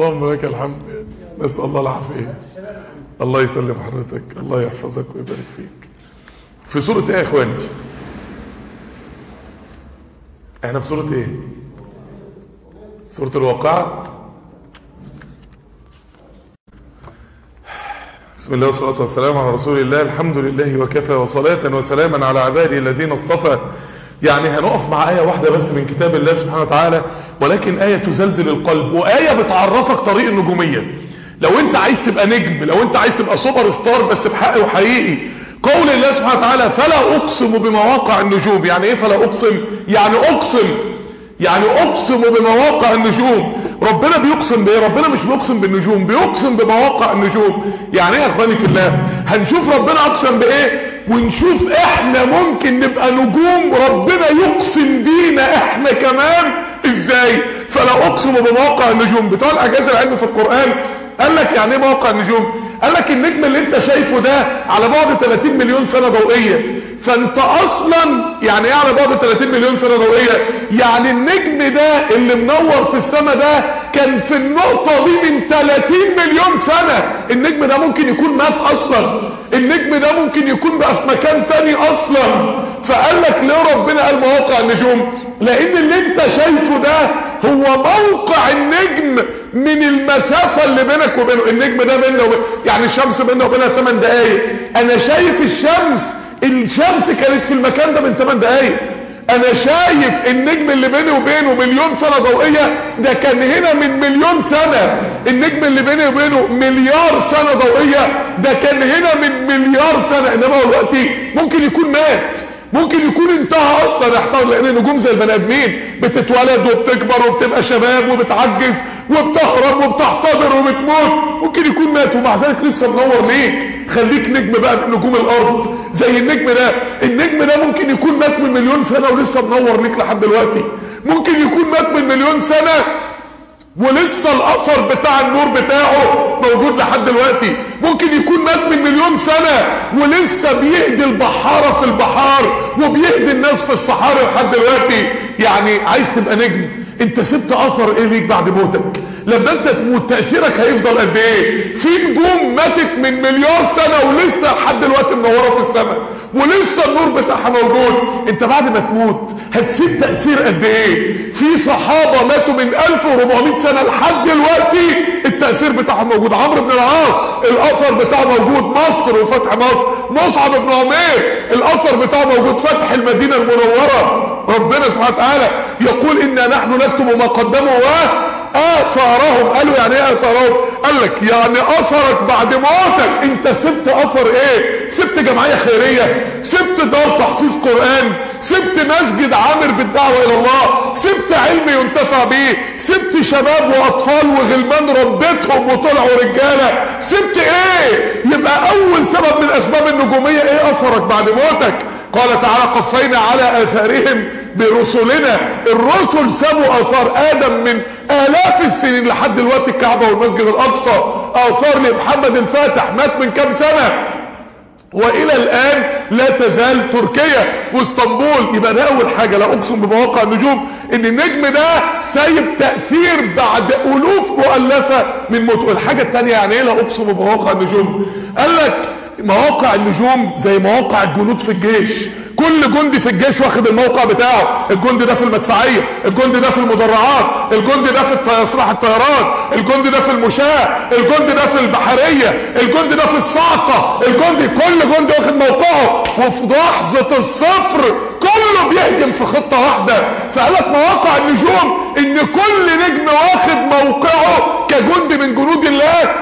اللهم لك الحمد نسأل الله العافية الله يسلم حضرتك الله يحفظك ويبارك فيك في سورة ايه يا اخواني احنا في سورة ايه سورة الواقعة بسم الله والصلاة والسلام على رسول الله الحمد لله وكفى وصلاة وسلاما على عباده الذين اصطفى يعني هنقف مع آية واحدة بس من كتاب الله سبحانه وتعالى ولكن آية تزلزل القلب وآية بتعرفك طريق النجومية لو انت عايز تبقى نجم لو انت عايز تبقى سوبر ستار بس بحق وحقيقي قول الله سبحانه وتعالى فلا اقسم بمواقع النجوم يعني ايه فلا اقسم يعني اقسم يعني اقسم بمواقع النجوم ربنا بيقسم بايه ربنا مش بيقسم بالنجوم بيقسم بمواقع النجوم يعني ايه يا اخواني في الله هنشوف ربنا اقسم بايه ونشوف احنا ممكن نبقى نجوم ربنا يقسم بينا احنا كمان ازاي فلا اقسم بمواقع النجوم بتوع الاجازه العلم في القران قال لك يعني ايه مواقع النجوم قال لك النجم اللي انت شايفه ده على بعد 30 مليون سنة ضوئية فانت اصلا يعني ايه على بعد 30 مليون سنة ضوئية يعني النجم ده اللي منور في السماء ده كان في النقطة دي من 30 مليون سنة النجم ده ممكن يكون مات اصلا النجم ده ممكن يكون بقى في مكان تاني اصلا فقال لك ليه ربنا قال مواقع النجوم لان اللي انت شايفه ده هو موقع النجم من المسافة اللي بينك وبينه النجم ده بينه وبين يعني الشمس بينه وبينها 8 دقايق انا شايف الشمس الشمس كانت في المكان ده من 8 دقايق انا شايف النجم اللي بيني وبينه مليون سنة ضوئية ده كان هنا من مليون سنة النجم اللي بيني وبينه مليار سنة ضوئية ده كان هنا من مليار سنة انما هو دلوقتي ممكن يكون مات ممكن يكون انتهى اصلا يحتار لان النجوم زي البني ادمين بتتولد وبتكبر وبتبقى شباب وبتعجز وبتهرب وبتحتضر وبتموت ممكن يكون مات ومع ذلك لسه منور ليك خليك نجم بقى من نجوم الارض زي النجم ده النجم ده ممكن يكون مات من مليون سنة ولسه منور ليك لحد دلوقتي ممكن يكون مات من مليون سنة ولسه الاثر بتاع النور بتاعه موجود لحد دلوقتي ممكن يكون مات من مليون سنة ولسه بيهدي البحارة في البحار وبيهدي الناس في الصحاري لحد دلوقتي يعني عايز تبقى نجم انت سبت اثر ايه ليك بعد موتك لما انت تموت تأثيرك هيفضل قد ايه في نجوم ماتت من مليار سنة ولسه لحد دلوقتي منورة في السماء ولسه النور بتاعها موجود انت بعد ما تموت هتسيب تأثير قد ايه في صحابة ماتوا من 1400 سنة لحد دلوقتي التأثير بتاعهم موجود عمرو بن العاص الاثر بتاعه موجود مصر وفتح مصر مصعب بن عمير الاثر بتاعه موجود فتح المدينة المنورة ربنا سبحانه وتعالى يقول انا نحن نكتب ما قدموا و اثارهم قالوا يعني ايه اثارهم قال لك يعني اثرك بعد موتك انت سبت اثر ايه سبت جمعية خيرية سبت دار تحفيظ قرآن سبت مسجد عامر بالدعوة الى الله سبت علم ينتفع به سبت شباب واطفال وغلمان ربيتهم وطلعوا رجالة سبت ايه يبقى اول سبب من اسباب النجومية ايه اثرك بعد موتك قال تعالى قفينا على اثارهم برسلنا الرسل سابوا اثار ادم من الاف السنين لحد دلوقتي الكعبة والمسجد الاقصى اثار لمحمد الفاتح مات من كام سنة والى الان لا تزال تركيا واسطنبول يبقى ده اول حاجة لا اقسم بمواقع النجوم ان النجم ده سايب تأثير بعد الوف مؤلفة من موت الحاجة التانية يعني ايه لا اقسم بمواقع النجوم قال لك مواقع النجوم زي مواقع الجنود في الجيش كل جندي في الجيش واخد الموقع بتاعه الجندي ده في المدفعية الجندي ده في المدرعات الجندي ده في اسلحة الطيران الجندي ده في المشاة الجندي ده في البحرية الجندي ده في الصاعقة الجندي كل جندي واخد موقعه وفي لحظة الصفر كله بيهجم في خطة واحدة فقالت مواقع النجوم ان كل نجم واخد موقعه كجندي من جنود الله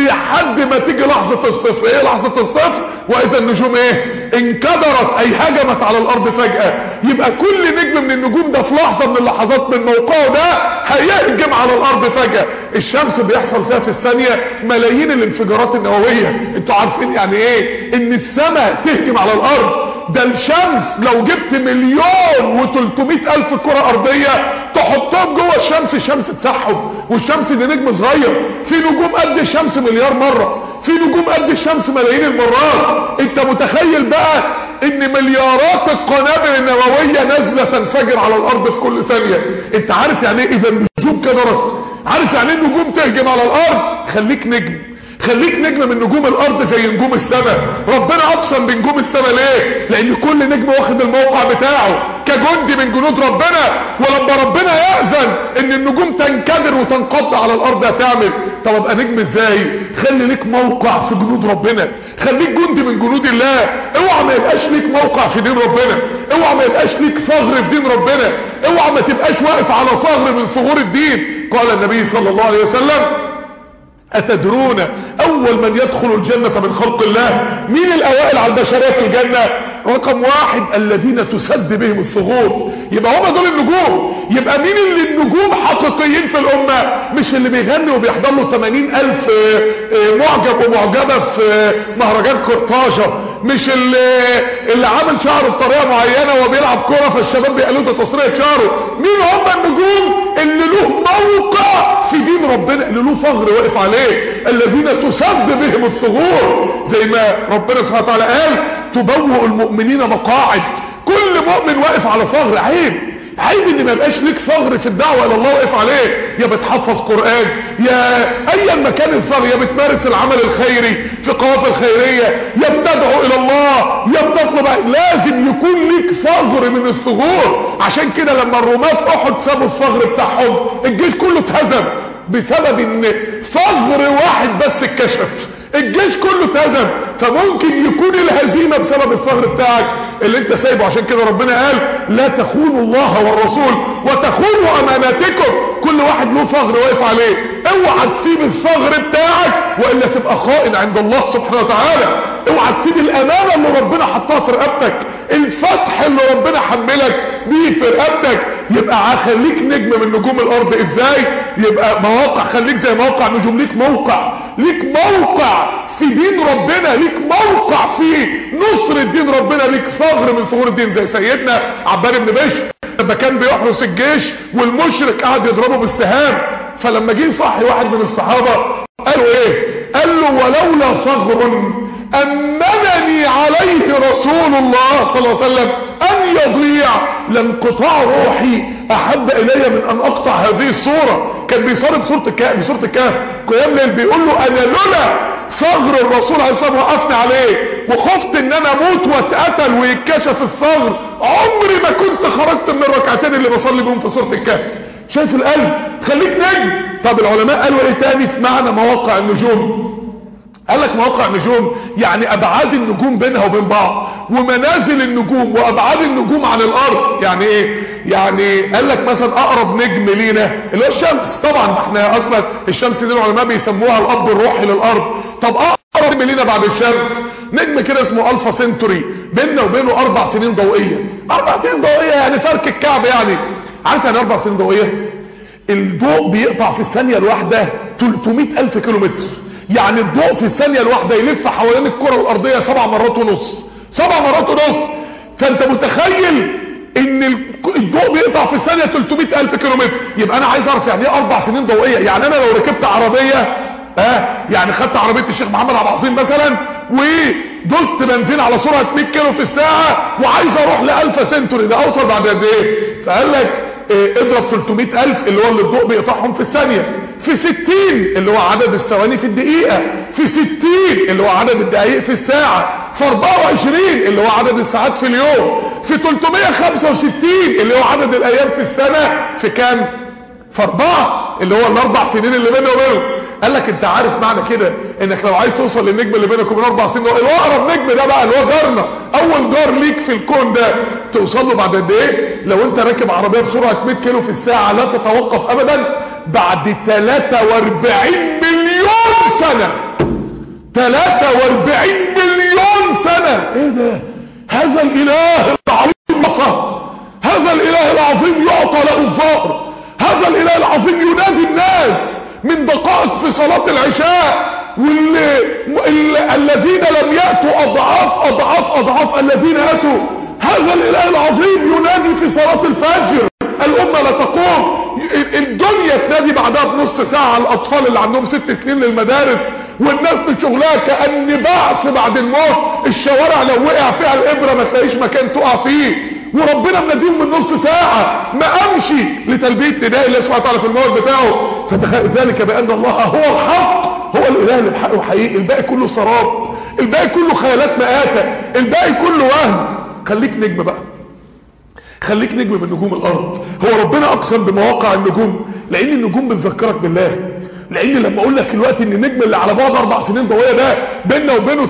لحد ما تيجي لحظة الصفر ايه لحظة الصفر واذا النجوم ايه انكدرت اي هجمت على الارض فجأة يبقى كل نجم من النجوم ده في لحظة من اللحظات من موقعه ده هيهجم على الارض فجأة الشمس بيحصل فيها في الثانية ملايين الانفجارات النووية انتوا عارفين يعني ايه ان السماء تهجم على الارض ده الشمس لو جبت مليون وتلتمائة الف كرة ارضية تحطهم جوه الشمس الشمس تسحب والشمس دي نجم صغير في نجوم قد الشمس مليار مرة في نجوم قد الشمس ملايين المرات انت متخيل بقى ان مليارات القنابل النووية نازلة تنفجر على الارض في كل ثانية انت عارف يعني ايه اذا النجوم كدرت عارف يعني النجوم تهجم على الارض خليك نجم خليك نجم من نجوم الارض زي نجوم السماء ربنا اقسم بنجوم السماء ليه لان كل نجم واخد الموقع بتاعه كجندي من جنود ربنا ولما ربنا يأذن ان النجوم تنكدر وتنقض على الارض هتعمل طب ابقى نجم ازاي خلي ليك موقع في جنود ربنا خليك جندي من جنود الله اوعى ما يبقاش ليك موقع في دين ربنا اوعى ما يبقاش ليك ثغر في دين ربنا اوعى ما تبقاش واقف على ثغر من ثغور الدين قال النبي صلى الله عليه وسلم أتدرون أول من يدخل الجنة من خلق الله مين الأوائل على البشرية في الجنة رقم واحد الذين تسد بهم الثغور يبقى هم دول النجوم يبقى مين اللي النجوم حقيقيين في الأمة مش اللي بيغني وبيحضر له 80 ألف معجب ومعجبة في مهرجان قرطاجة مش اللي, اللي عامل شعره بطريقة معينة وبيلعب كرة فالشباب بيقلدوا تصريح شعره مين هم النجوم اللي له موقع في دين ربنا اللي له ثغر واقف عليه الذين تسد بهم الثغور زي ما ربنا سبحانه وتعالى قال تبوء المؤمنين مقاعد كل مؤمن واقف على ثغر عيب عيب ان ما يبقاش ليك ثغر في الدعوه الى الله واقف عليه يا بتحفظ قران يا ايا مكان الثغر يا بتمارس العمل الخيري في قوافل خيريه يا بتدعو الى الله يا بتطلب لازم يكون ليك ثغر من الثغور عشان كده لما الرماة في احد سابوا الثغر بتاعهم الجيش كله اتهزم بسبب ان ثغر واحد بس اتكشف الجيش كله اتهزم فممكن يكون الهزيمه بسبب الثغر بتاعك اللي انت سايبه عشان كده ربنا قال لا تخونوا الله والرسول وتخونوا اماناتكم كل واحد له ثغر واقف عليه اوعى تسيب الثغر بتاعك والا تبقى خائن عند الله سبحانه وتعالى اوعى تسيب الامانه اللي ربنا حطها في رقبتك الفتح اللي ربنا حملك بيه في رقبتك يبقى خليك نجم من نجوم الارض ازاي يبقى مواقع خليك زي موقع نجوم ليك موقع ليك موقع في دين ربنا ليك موقع في نصر الدين ربنا ليك ثغر من ثغور الدين زي سيدنا عبان بن بشر لما كان بيحرس الجيش والمشرك قاعد يضربه بالسهام فلما جه صاحي واحد من الصحابه قالوا ايه قال له ولولا ثغر أمنني عليه رسول الله صلى الله عليه وسلم أن يضيع لانقطاع روحي أحب إلي من أن أقطع هذه الصورة كان بيصار بصورة الكهف بصورة الكهف قيام ليل بيقول له أنا لولا ثغر الرسول عليه الصلاة وقفني عليه وخفت ان انا اموت واتقتل ويتكشف الثغر عمري ما كنت خرجت من الركعتين اللي بصلي بهم في سورة الكهف شايف القلب خليك نجم طب العلماء قالوا ايه تاني في معنى مواقع النجوم قال لك مواقع النجوم يعني ابعاد النجوم بينها وبين بعض ومنازل النجوم وابعاد النجوم عن الارض يعني ايه يعني قال لك مثلا اقرب نجم لينا اللي هو الشمس طبعا احنا اصلا الشمس دي العلماء بيسموها الاب الروحي للارض طب اقرب نجم لينا بعد الشمس نجم كده اسمه الفا سنتوري بيننا وبينه اربع سنين ضوئيه اربع سنين ضوئيه يعني فرق الكعب يعني عارف يعني اربع سنين ضوئيه الضوء بيقطع في الثانيه الواحده 300 الف كيلو متر يعني الضوء في الثانية الواحدة يلف حوالين الكرة الارضية سبع مرات ونص سبع مرات ونص فانت متخيل ان الضوء بيقطع في الثانية 300 الف كيلو متر يبقى انا عايز اعرف يعني ايه اربع سنين ضوئية يعني انا لو ركبت عربية اه يعني خدت عربية الشيخ محمد عبد العظيم مثلا ودوست بنزين على سرعة 100 كيلو في الساعة وعايز اروح لالفا سنتوري ده اوصل بعد قد ايه فقال لك اه اضرب 300 الف اللي هو اللي الضوء بيقطعهم في الثانية في 60 اللي هو عدد الثواني في الدقيقة في 60 اللي هو عدد الدقائق في الساعة في 24 اللي هو عدد الساعات في اليوم في 365 اللي هو عدد الايام في السنة في كام في اربعة اللي هو الاربع سنين اللي بينه وبينه قال لك انت عارف معنى كده انك لو عايز توصل للنجم اللي بينك وبين اربع سنين الاقرب نجم ده بقى اللي هو جارنا اول جار ليك في الكون ده توصل له بعد قد ايه لو انت راكب عربيه بسرعه 100 كيلو في الساعه لا تتوقف ابدا بعد 43 مليون سنه 43 مليون سنه ايه ده هذا الاله العظيم مصر هذا الاله العظيم يعطى له الظهر هذا الاله العظيم ينادي الناس من دقائق في صلاة العشاء والذين لم يأتوا أضعاف أضعاف أضعاف الذين أتوا هذا الإله العظيم ينادي في صلاة الفجر الأمة لا تقوم الدنيا تنادي بعدها بنص ساعة الأطفال اللي عندهم ست سنين للمدارس والناس بشغلها كأن بعث بعد الموت الشوارع لو وقع فيها الإبرة ما تلاقيش مكان تقع فيه وربنا مناديهم من نص ساعة ما امشي لتلبية نداء الله سبحانه وتعالى في الموت بتاعه فتخيل ذلك بان الله هو الحق هو الاله اللي بحقه حقيقي الباقي كله سراب الباقي كله خيالات مآتة الباقي كله وهم خليك نجم بقى خليك نجم من نجوم الارض هو ربنا اقسم بمواقع النجوم لان النجوم بتذكرك بالله لان لما اقول لك الوقت ان النجم اللي على بعد اربع سنين ضوئيه ده بيننا وبينه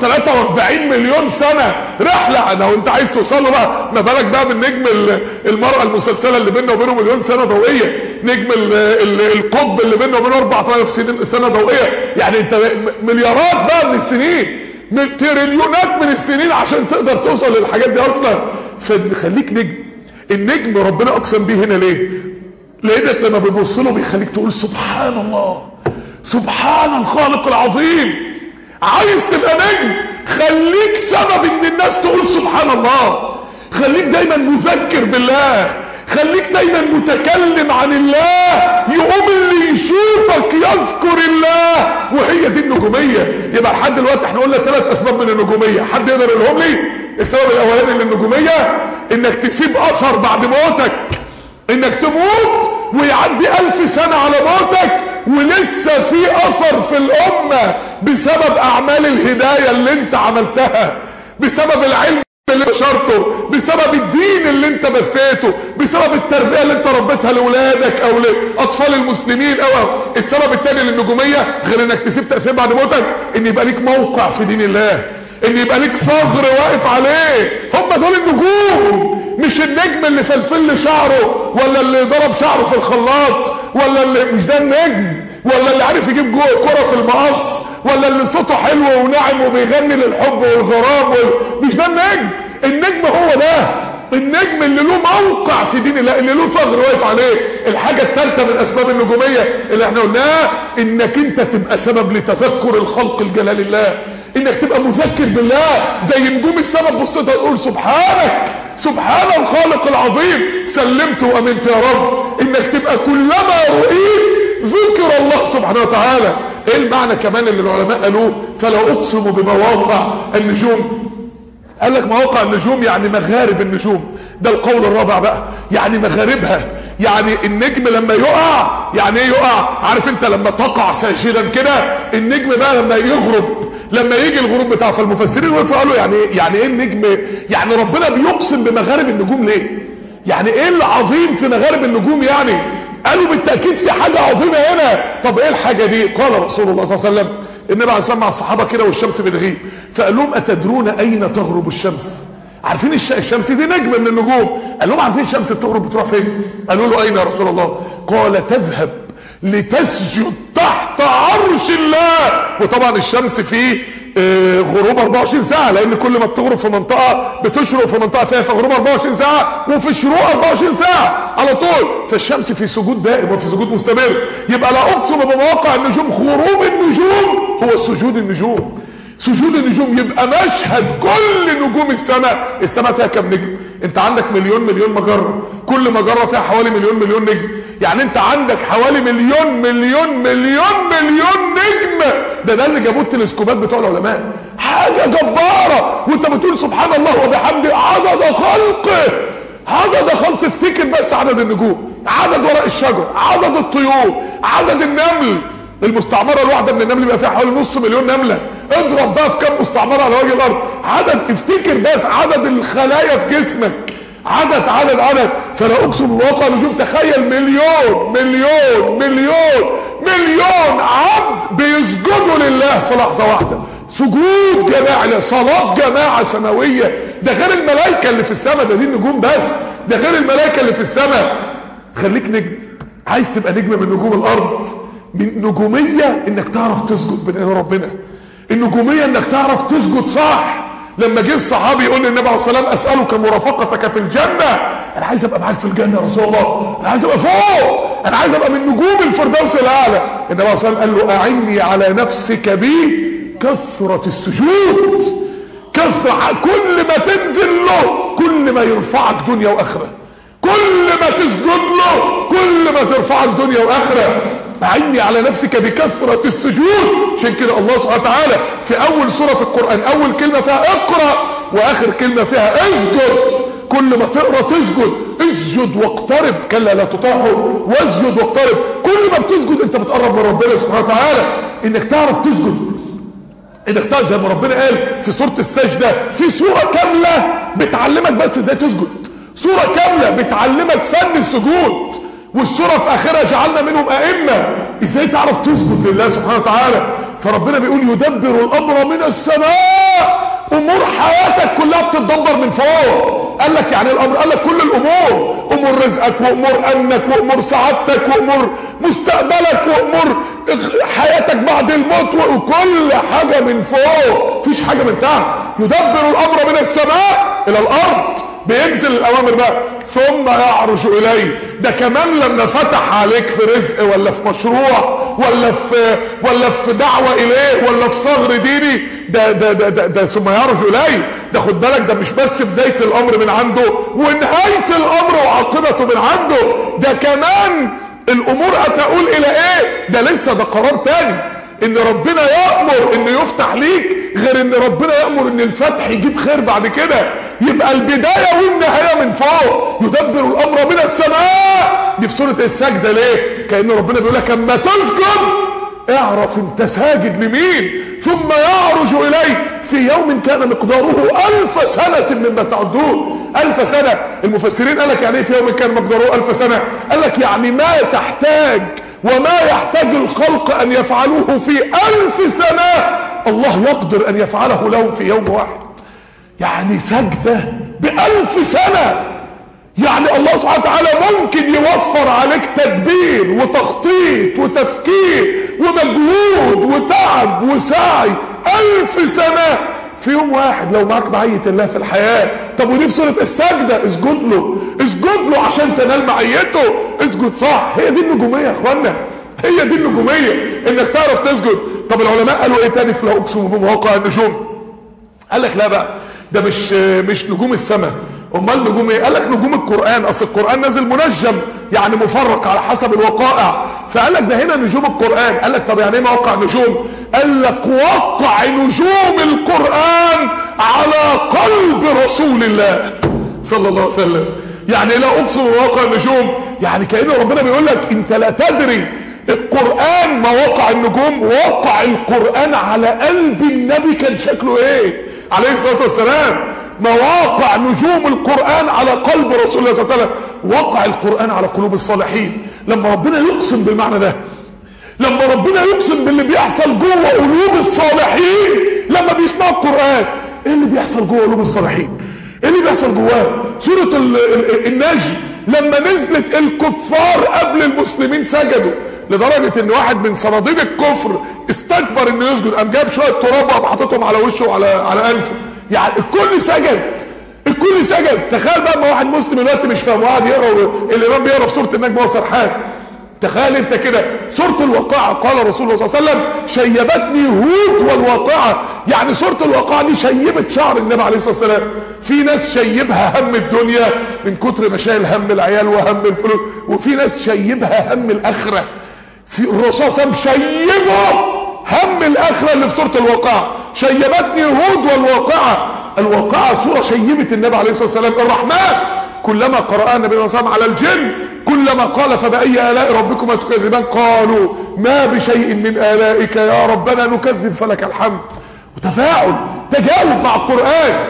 43 مليون سنه رحله انا وانت عايز توصل له بقى ما بالك بقى بالنجم المراه المسلسله اللي بيننا وبينه مليون سنه ضوئيه نجم ال ال القطب اللي بيننا وبينه 4000 سنه ضوئيه يعني انت مليارات بقى من السنين من تريليونات من السنين عشان تقدر توصل للحاجات دي اصلا فخليك نجم النجم ربنا اقسم بيه هنا ليه لانك لما بتبص له بيخليك تقول سبحان الله سبحان الخالق العظيم عايز تبقى نجم خليك سبب ان الناس تقول سبحان الله خليك دايما مذكر بالله خليك دايما متكلم عن الله يقوم اللي يشوفك يذكر الله وهي دي النجومية يبقى لحد دلوقتي احنا قلنا ثلاث اسباب من النجومية حد يقدر يقولهم لي السبب الاولاني للنجومية انك تسيب اثر بعد موتك انك تموت ويعدي الف سنة على موتك ولسه في اثر في الامة بسبب اعمال الهداية اللي انت عملتها بسبب العلم اللي نشرته بسبب الدين اللي انت بثيته بسبب التربية اللي انت ربيتها لاولادك او لاطفال المسلمين او السبب الثاني للنجومية غير انك تسيب تأثير بعد موتك ان يبقى ليك موقع في دين الله ان يبقى ليك ثغر واقف عليه هم دول النجوم مش النجم اللي فلفل شعره ولا اللي ضرب شعره في الخلاط ولا اللي مش ده النجم ولا اللي عارف يجيب جوه كرة في المقص ولا اللي صوته حلو وناعم وبيغني للحب والغرام وال... مش ده النجم النجم هو ده النجم اللي له موقع في دين الله اللي له ثغر واقف عليه الحاجة الثالثة من اسباب النجومية اللي احنا قلناها انك انت تبقى سبب لتذكر الخلق الجلال الله انك تبقى مذكر بالله زي نجوم السماء بصيتها تقول سبحانك سبحان الخالق العظيم سلمت وامنت يا رب انك تبقى كلما رؤيت ذكر الله سبحانه وتعالى ايه المعنى كمان اللي العلماء قالوه فلا اقسم بمواقع النجوم قال لك مواقع النجوم يعني مغارب النجوم ده القول الرابع بقى يعني مغاربها يعني النجم لما يقع يعني ايه يقع عارف انت لما تقع ساجدا كده النجم بقى لما يغرب لما يجي الغروب بتاعه فالمفسرين وقفوا قالوا يعني ايه يعني ايه النجم يعني ربنا بيقسم بمغارب النجوم ليه يعني ايه العظيم في مغارب النجوم يعني قالوا بالتأكيد في حاجة عظيمة هنا طب ايه الحاجة دي قال رسول الله صلى الله عليه وسلم النبي عليه الصلاة مع الصحابة كده والشمس بتغيب فقال لهم اتدرون اين تغرب الشمس عارفين الشمس دي نجم من النجوم قال لهم عارفين الشمس بتغرب بتروح فين قالوا له اين يا رسول الله قال تذهب لتسجد تحت عرش الله وطبعا الشمس فيه آه غروب 24 ساعة لان كل ما بتغرب في منطقة بتشرق في منطقة فيها في غروب 24 ساعة وفي شروق 24 ساعة على طول فالشمس في سجود دائم وفي سجود مستمر يبقى لا اقسم بمواقع النجوم غروب النجوم هو سجود النجوم سجود النجوم يبقى مشهد كل نجوم السماء السماء فيها كم نجم انت عندك مليون مليون مجرة كل مجرة فيها حوالي مليون مليون نجم يعني انت عندك حوالي مليون مليون مليون مليون نجم ده ده اللي جابوه التلسكوبات بتوع العلماء حاجة جبارة وانت بتقول سبحان الله وبحمده عدد خلقه عدد خلق افتكر بس عدد النجوم عدد ورق الشجر عدد الطيور عدد النمل المستعمرة الواحدة من النمل يبقى فيها حوالي نص مليون نملة اضرب بقى في كام مستعمرة على وجه الارض عدد افتكر بس عدد الخلايا في جسمك عدد عدد عدد فلا اقسم بواقع النجوم تخيل مليون مليون مليون مليون عبد بيسجدوا لله في لحظة واحدة سجود جماعي صلاة جماعة سماوية ده غير الملائكة اللي في السماء ده دي النجوم بس ده غير الملائكة اللي في السماء خليك نجم عايز تبقى نجم من نجوم الارض من نجومية انك تعرف تسجد بين ربنا النجومية انك تعرف تسجد صح لما جه الصحابي يقول للنبي عليه الصلاه والسلام اسالك مرافقتك في الجنه انا عايز ابقى معاك في الجنه يا رسول الله انا عايز ابقى فوق انا عايز ابقى من نجوم الفردوس الاعلى النبي عليه الصلاه والسلام قال له اعني على نفسك بي كثره السجود كثره كل ما تنزل له كل ما يرفعك دنيا واخره كل ما تسجد له كل ما ترفعك دنيا واخره اعني على نفسك بكثرة السجود عشان كده الله سبحانه وتعالى في اول سورة في القرآن اول كلمة فيها اقرأ واخر كلمة فيها اسجد كل ما تقرا تسجد اسجد واقترب كلا لا تطاعه واسجد واقترب كل ما بتسجد انت بتقرب من ربنا سبحانه وتعالى انك تعرف تسجد انك تعرف زي ما ربنا قال في سوره السجده في سوره كامله بتعلمك بس ازاي تسجد سوره كامله بتعلمك فن السجود والسوره في اخرها جعلنا منهم ائمه ازاي تعرف تسجد لله سبحانه وتعالى فربنا بيقول يدبر الامر من السماء امور حياتك كلها بتتدبر من فوق قال لك يعني الامر قال لك كل الامور امور رزقك وامور امنك وامور سعادتك وامور مستقبلك وامور حياتك بعد الموت وكل حاجه من فوق مفيش حاجه من تحت يدبر الامر من السماء الى الارض بينزل الاوامر بقى ثم يعرج اليه ده كمان لما فتح عليك في رزق ولا في مشروع ولا في ولا في دعوه اليه ولا في صغر ديني ده ده ده, ده, ده ثم يعرج اليه ده خد بالك ده مش بس بدايه الامر من عنده ونهايه الامر وعاقبته من عنده ده كمان الامور هتقول الى ايه ده لسه ده قرار تاني ان ربنا يأمر ان يفتح ليك غير ان ربنا يأمر ان الفتح يجيب خير بعد كده يبقى البداية والنهاية من فوق يدبر الامر من السماء دي في سورة السجدة ليه كأن ربنا بيقول لك اما تسجد اعرف انت ساجد لمين ثم يعرج اليك في يوم كان مقداره الف سنة مما تعدون الف سنة المفسرين قال لك يعني ايه في يوم كان مقداره الف سنة قال لك يعني ما تحتاج وما يحتاج الخلق ان يفعلوه في الف سنة الله يقدر ان يفعله لهم في يوم واحد يعني سجدة بألف سنة يعني الله سبحانه وتعالى ممكن يوفر عليك تدبير وتخطيط وتفكير ومجهود وتعب وسعي ألف سنة في يوم واحد لو معاك معية الله في الحياة طب ودي في سورة السجدة اسجد له اسجد له عشان تنال معيته اسجد صح هي دي النجومية يا اخوانا هي دي النجومية انك تعرف تسجد طب العلماء قالوا ايه تاني في لا اقسم بمواقع النجوم قال لك لا بقى ده مش مش نجوم السماء امال نجوم ايه قال لك نجوم القرآن اصل القرآن نازل منجم يعني مفرق على حسب الوقائع فقال لك ده هنا نجوم القرآن قال لك طب يعني ايه موقع نجوم قال لك وقع نجوم القرآن على قلب رسول الله صلى الله عليه وسلم يعني لا اقسم بواقع النجوم يعني كأن ربنا بيقول لك انت لا تدري القرآن مواقع النجوم وقع القرآن على قلب النبي كان شكله ايه عليه الصلاة والسلام مواقع نجوم القرآن على قلب رسول الله صلى الله عليه وسلم وقع القرآن على قلوب الصالحين لما ربنا يقسم بالمعنى ده لما ربنا يقسم باللي بيحصل جوه قلوب الصالحين لما بيسمعوا القرآن ايه اللي بيحصل جوه قلوب الصالحين ايه اللي بيحصل جواه سورة النجم لما نزلت الكفار قبل المسلمين سجدوا لدرجة ان واحد من صناديد الكفر استكبر انه يسجد قام جاب شوية تراب وقام حاططهم على وشه وعلى على انفه يعني الكل سجد الكل سجد تخيل بقى ما واحد مسلم دلوقتي مش فاهم وقاعد يقرا الامام بيقرا في سوره النجم وهو سرحان تخيل انت كده سوره الواقعه قال رسول الله صلى الله عليه وسلم شيبتني هود والواقعه يعني سوره الواقعه دي شيبت شعر النبي عليه الصلاه والسلام في ناس شيبها هم الدنيا من كتر ما شايل هم العيال وهم الفلوس وفي ناس شيبها هم الاخره في الرسول صلى الله عليه وسلم شيبه هم الاخره اللي في سوره الواقعه شيبتني هود والواقعه الواقعه سوره شيبت النبي عليه الصلاه والسلام الرحمن كلما قرأ النبي صلى الله عليه وسلم على الجن كلما قال فبأي آلاء ربكما تكذبان قالوا ما بشيء من آلائك يا ربنا نكذب فلك الحمد وتفاعل تجاوب مع القرآن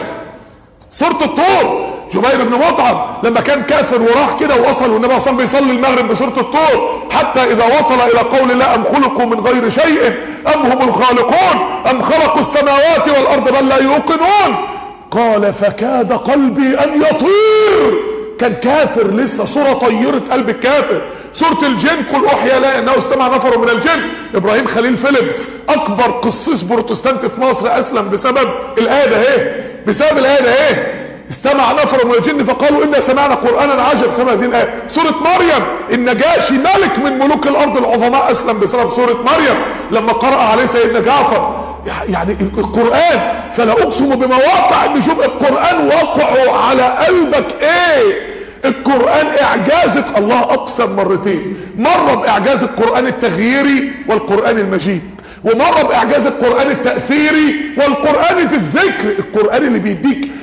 سورة الطور جبير بن مطعم لما كان كافر وراح كده ووصل والنبي صلى الله عليه وسلم بيصلي المغرب بسورة الطور حتى اذا وصل الى قول الله ام خلقوا من غير شيء ام هم الخالقون ام خلقوا السماوات والارض بل لا يوقنون قال فكاد قلبي ان يطير كان كافر لسه صورة طيرت قلب الكافر سورة الجن قل احيا لا انه استمع نفر من الجن ابراهيم خليل فيليبس اكبر قسيس بروتستانت في مصر اسلم بسبب الايه ده ايه بسبب الايه ده ايه استمع نفر من الجن فقالوا إنا سمعنا قرآنا عجب سمع هذه الآية سورة مريم النجاشي ملك من ملوك الأرض العظماء أسلم بسبب سورة مريم لما قرأ عليه سيدنا جعفر يعني القرآن فلا أقسم بمواقع النجوم القرآن وقعوا على قلبك ايه القرآن اعجازة الله اقسم مرتين مرة باعجاز القرآن التغييري والقرآن المجيد ومرة باعجاز القرآن التأثيري والقرآن في الذكر القرآن اللي بيديك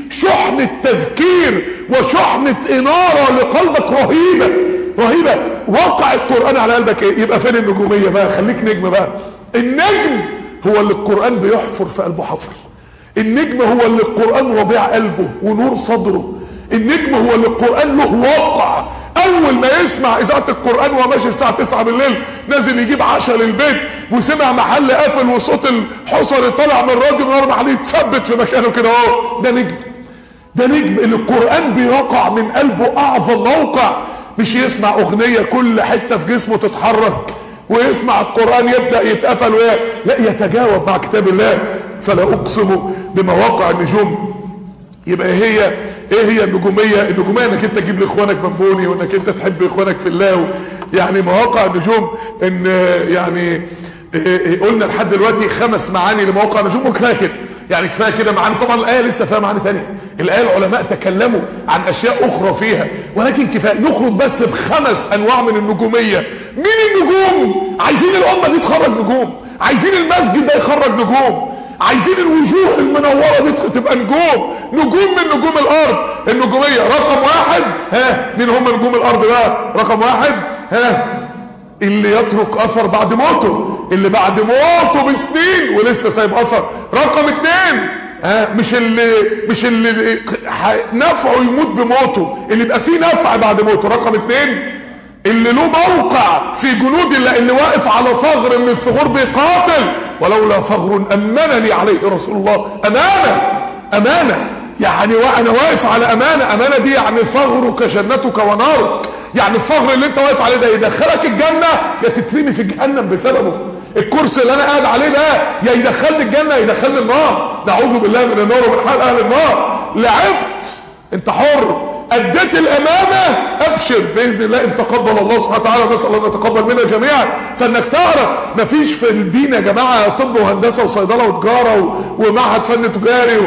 شحنة تذكير وشحنة انارة لقلبك رهيبة رهيبة وقع القرآن على قلبك ايه يبقى فين النجومية بقى خليك نجم بقى النجم هو اللي القرآن بيحفر في قلبه حفر النجم هو اللي القرآن ربيع قلبه ونور صدره النجم هو اللي القرآن له واقع اول ما يسمع اذاعه القرآن وهو ماشي الساعة 9 بالليل نازل يجيب عشاء للبيت وسمع محل قافل وصوت الحصر طالع من الراديو من اربع محل يتثبت في مكانه كده اهو ده نجم ده نجم اللي القرآن بيقع من قلبه اعظم موقع مش يسمع اغنية كل حتة في جسمه تتحرك ويسمع القرآن يبدأ يتقفل ويا لا يتجاوب مع كتاب الله فلا اقسم بمواقع النجوم يبقى هي ايه هي النجومية النجومية انك انت تجيب لاخوانك بنبوني وانك انت تحب اخوانك في الله يعني مواقع النجوم ان يعني إيه قلنا لحد دلوقتي خمس معاني لمواقع النجوم وكفايه كده يعني كفايه كده معاني طبعا الايه لسه فيها معاني ثانيه الايه العلماء تكلموا عن اشياء اخرى فيها ولكن كفايه نخرج بس بخمس انواع من النجوميه مين النجوم عايزين الامه دي تخرج نجوم عايزين المسجد ده يخرج نجوم عايزين الوجوه المنورة دي تبقى نجوم نجوم من نجوم الارض النجومية رقم واحد ها مين هم نجوم الارض بقى رقم واحد ها اللي يترك اثر بعد موته اللي بعد موته بسنين ولسه سايب اثر رقم اتنين ها مش اللي مش اللي نفعه يموت بموته اللي يبقى فيه نفع بعد موته رقم اتنين اللي له موقع في جنود الله اللي واقف على ثغر من الثغور بيقاتل ولولا ثغر امنني عليه رسول الله امانه امانه يعني وانا واقف على امانه امانه دي يعني ثغرك جنتك ونارك يعني الثغر اللي انت واقف عليه ده يدخلك الجنه يا تترمي في جهنم بسببه الكرسي اللي انا قاعد عليه ده يا يدخلني الجنه يا يدخلني النار نعوذ بالله من النار ومن حال اهل النار لعبت انت حر اديت الامامة ابشر باذن الله ان تقبل الله سبحانه وتعالى نسال الله ان يتقبل منا جميعا فانك تعرف مفيش في الدين يا جماعه طب وهندسه وصيدله وتجاره ومعهد فن تجاري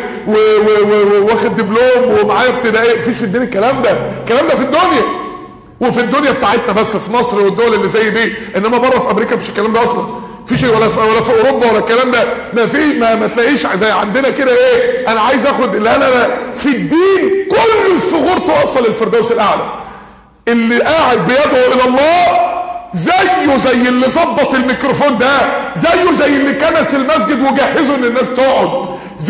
واخد دبلوم ومعايا ابتدائي مفيش في الدين الكلام ده الكلام ده في الدنيا وفي الدنيا بتاعتنا بس في مصر والدول اللي زي دي انما بره في امريكا مفيش الكلام ده اصلا فيش ولا في ولا في اوروبا ولا الكلام ده ما في ما, ما تلاقيش زي عندنا كده ايه انا عايز اخد لا لا لا في الدين كل الثغور توصل للفردوس الاعلى اللي قاعد بيدعو الى الله زيه زي اللي ظبط الميكروفون ده زيه زي اللي كنس المسجد وجهزه ان الناس تقعد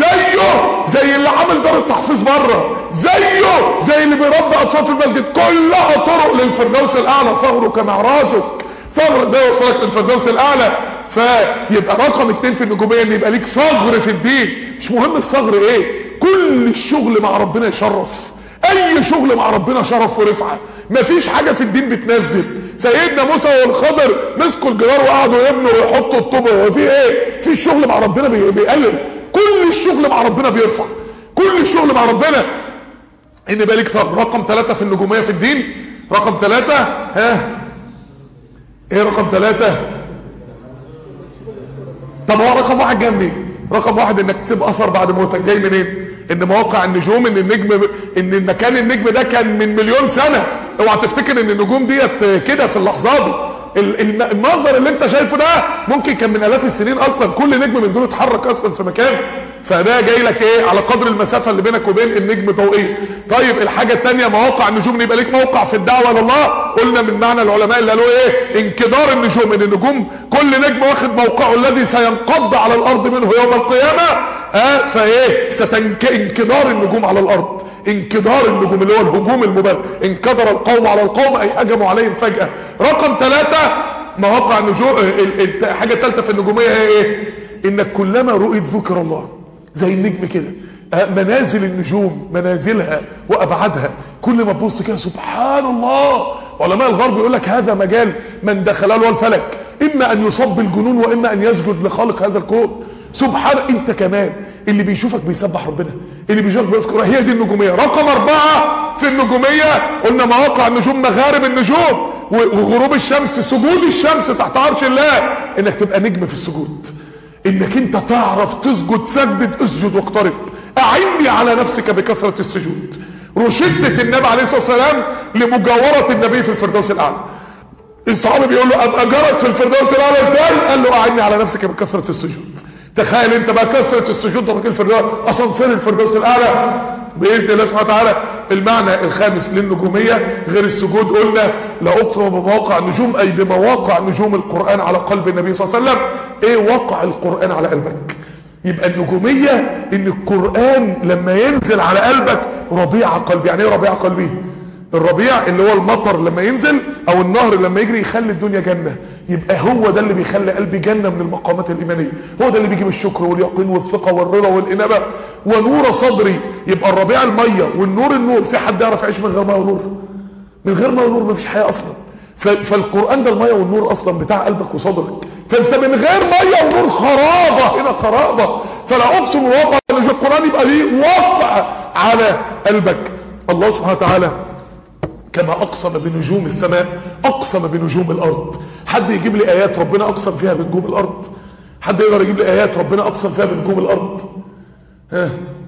زيه زي اللي عامل دار التحفيظ بره زيه زي اللي بيربي اطفال في المسجد كلها طرق للفردوس الاعلى ثغرك معراجك ثغر ده يوصلك للفردوس الاعلى فيبقى رقم اتنين في النجومية ان يبقى ليك ثغر في الدين مش مهم الثغر ايه كل الشغل مع ربنا يشرف اي شغل مع ربنا شرف ورفعة مفيش حاجة في الدين بتنزل سيدنا موسى والخضر مسكوا الجدار وقعدوا يبنوا ويحطوا الطوبة هو في ايه في الشغل مع ربنا بيقلل كل الشغل مع ربنا بيرفع كل الشغل مع ربنا ان يبقى ليك ثغر رقم ثلاثة في النجومية في الدين رقم ثلاثة ها ايه رقم ثلاثة طب هو رقم واحد جاي منين رقم واحد انك تسيب اثر بعد موتك جاي منين ان مواقع النجوم ان النجم ان مكان النجم ده كان من مليون سنة اوعى تفتكر ان النجوم ديت كده في اللحظات دي المنظر اللي انت شايفه ده ممكن كان من الاف السنين اصلا كل نجم من دول اتحرك اصلا في مكان فده جاي لك ايه على قدر المسافة اللي بينك وبين النجم ضوئية طيب الحاجة التانية مواقع النجوم يبقى ليك موقع في الدعوة لله قلنا من معنى العلماء اللي قالوا ايه انكدار النجوم ان النجوم كل نجم واخد موقعه الذي سينقض على الارض منه يوم القيامة اه فايه ستنكدار النجوم على الارض انكدار النجوم اللي هو الهجوم المبالغ انكدر القوم على القوم اي هجموا عليهم فجأة رقم ثلاثة مواقع النجوم الحاجة الثالثة في النجومية هي ايه انك كلما رؤيت ذكر الله زي النجم كده منازل النجوم منازلها وابعادها كل ما تبص كده سبحان الله علماء الغرب يقول لك هذا مجال من دخله له الفلك اما ان يصب الجنون واما ان يسجد لخالق هذا الكون سبحان انت كمان اللي بيشوفك بيسبح ربنا اللي بيشوفك بيذكر هي دي النجوميه رقم أربعة في النجوميه قلنا مواقع النجوم مغارب النجوم وغروب الشمس سجود الشمس تحت عرش الله انك تبقى نجم في السجود انك انت تعرف تسجد سجد اسجد واقترب اعني على نفسك بكثرة السجود رشدت النبي عليه الصلاة والسلام لمجاورة النبي في الفردوس الاعلى الصحابي بيقول له ابقى جارك في الفردوس الاعلى ازاي قال له اعني على نفسك بكثرة السجود تخيل انت بقى كثرة السجود ده في الفردوس اسانسير الفردوس الاعلى باذن الله سبحانه وتعالى المعنى الخامس للنجوميه غير السجود قلنا لا اقسم بمواقع النجوم اي بمواقع نجوم القران على قلب النبي صلى الله عليه وسلم ايه وقع القران على قلبك يبقى النجوميه ان القران لما ينزل على قلبك ربيع قلبي يعني ايه ربيع قلبي الربيع اللي هو المطر لما ينزل او النهر لما يجري يخلي الدنيا جنة يبقى هو ده اللي بيخلي قلبي جنة من المقامات الايمانية هو ده اللي بيجيب الشكر واليقين والثقة والرضا والانابة ونور صدري يبقى الربيع المية والنور النور في حد يعرف يعيش من غير ميه ونور من غير ميه ونور مفيش حياة اصلا فالقرآن ده المية والنور اصلا بتاع قلبك وصدرك فانت من غير مية ونور خرابة هنا خرابة فلا اقسم الواقع اللي في القرآن يبقى ليه وقع على قلبك الله سبحانه وتعالى كما اقسم بنجوم السماء اقسم بنجوم الارض حد يجيب لي ايات ربنا اقسم فيها بنجوم الارض حد يقدر يجيب لي ايات ربنا اقسم فيها بنجوم الارض ها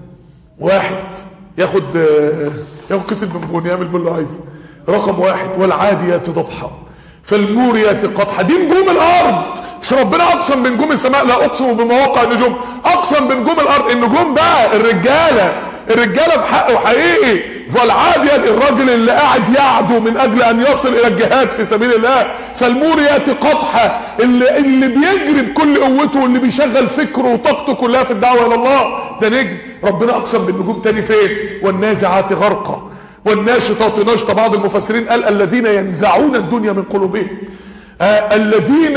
واحد ياخد ياخد كيس البنبون يعمل بالله عايز رقم واحد والعاديات ضبحا فالموريات قطحا دي نجوم الارض مش ربنا اقسم بنجوم السماء لا اقسم بمواقع النجوم اقسم بنجوم الارض النجوم بقى الرجاله الرجاله بحق وحقيقي والعادية الراجل اللي قاعد يعدو من اجل ان يصل الى الجهاد في سبيل الله فالموريات قطحة اللي, اللي بيجري بكل قوته واللي بيشغل فكره وطاقته كلها في الدعوة الى الله ده نجم ربنا اقسم بالنجوم تاني فين والنازعات غرقا والناشطات نشطة بعض المفسرين قال الذين ينزعون الدنيا من قلوبهم آه الذين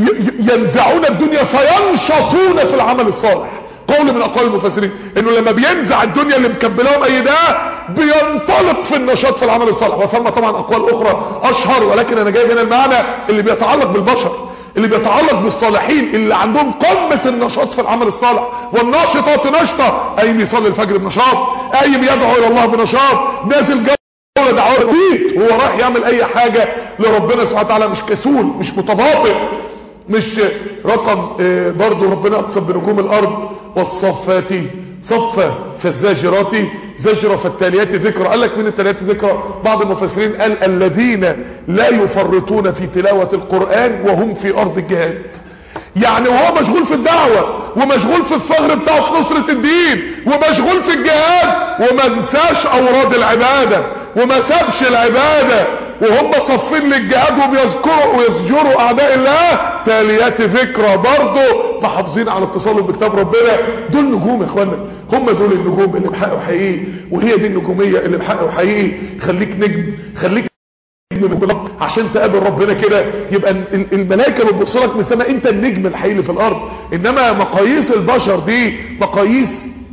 ينزعون الدنيا فينشطون في العمل الصالح قول من اقوال المفسرين انه لما بينزع الدنيا اللي مكبلاهم اي ده بينطلق في النشاط في العمل الصالح وثم طبعا اقوال اخرى اشهر ولكن انا جايب هنا المعنى اللي بيتعلق بالبشر اللي بيتعلق بالصالحين اللي عندهم قمة النشاط في العمل الصالح والناشطات نشطة قايم يصلي الفجر بنشاط قايم يدعو الى الله بنشاط نازل جو دعوه بيت وهو رايح يعمل اي حاجة لربنا سبحانه وتعالى مش كسول مش متباطئ مش رقم برضو ربنا اقسم بنجوم الارض والصفات صفة فالزاجرات زجرة فالتاليات ذكرى قال لك من التاليات ذكرى بعض المفسرين قال الذين لا يفرطون في تلاوة القرآن وهم في ارض الجهاد يعني وهو مشغول في الدعوة ومشغول في الثغر بتاعه في نصرة الدين ومشغول في الجهاد وما انساش اوراد العبادة وما سابش العبادة وهم صفين للجهاد وبيذكروا ويسجروا اعداء الله تاليات ذكرى برضه محافظين على اتصالهم بكتاب ربنا دول نجوم يا اخوانا هم دول النجوم اللي بحقوا حقيقي وهي دي النجوميه اللي بحقوا حقيقي خليك نجم خليك نجم عشان تقابل ربنا كده يبقى الملائكه بتبص لك من السماء انت النجم الحقيقي اللي في الارض انما مقاييس البشر دي مقاييس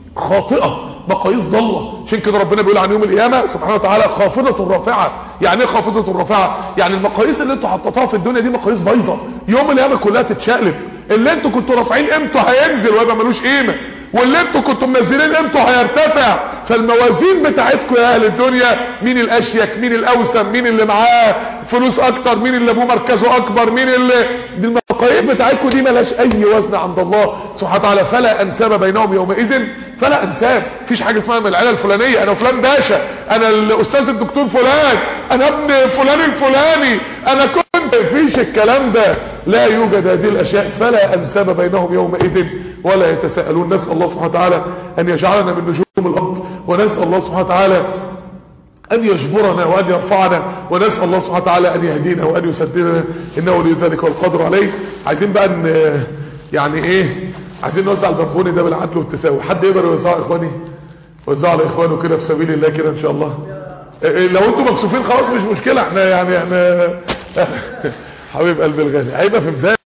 خاطئه مقاييس ضلة عشان كده ربنا بيقول عن يوم القيامة سبحانه وتعالى خافضة رافعة يعني ايه خافضة رافعة يعني المقاييس اللي انتوا حطيتوها في الدنيا دي مقاييس بايظة يوم القيامة كلها تتشقلب اللي انتوا كنتوا رافعين قيمته هينزل ويبقى ملوش قيمة واللي انتوا كنتوا منزلين قيمته هيرتفع فالموازين بتاعتكم يا اهل الدنيا مين الاشيك مين الاوسم مين اللي معاه فلوس اكتر مين اللي ابوه مركزه اكبر مين اللي دي المقاييس بتاعتكم دي ملهاش اي وزن عند الله سبحانه وتعالى فلا انساب بينهم يومئذ فلا انساب مفيش حاجه اسمها من العيله الفلانيه انا فلان باشا انا الاستاذ الدكتور فلان انا ابن فلان الفلاني انا كنت مفيش الكلام ده لا يوجد هذه الاشياء فلا انساب بينهم يومئذ ولا يتساءلون نسال الله سبحانه وتعالى ان يجعلنا من نجوم الارض ونسال الله سبحانه وتعالى أن يجبرنا وأن يرفعنا ونسأل الله سبحانه وتعالى أن يهدينا وأن يسددنا إنه ولي ذلك والقدر عليه عايزين بقى ان يعني إيه عايزين نوزع البنبوني ده بالعدل والتساوي حد يقدر يوزعه إخواني وزعه على إخوانه كده في سبيل الله كده إن شاء الله لو انتم مكسوفين خلاص مش مشكلة احنا يعني احنا حبيب قلبي الغالي هيبقى في ميزان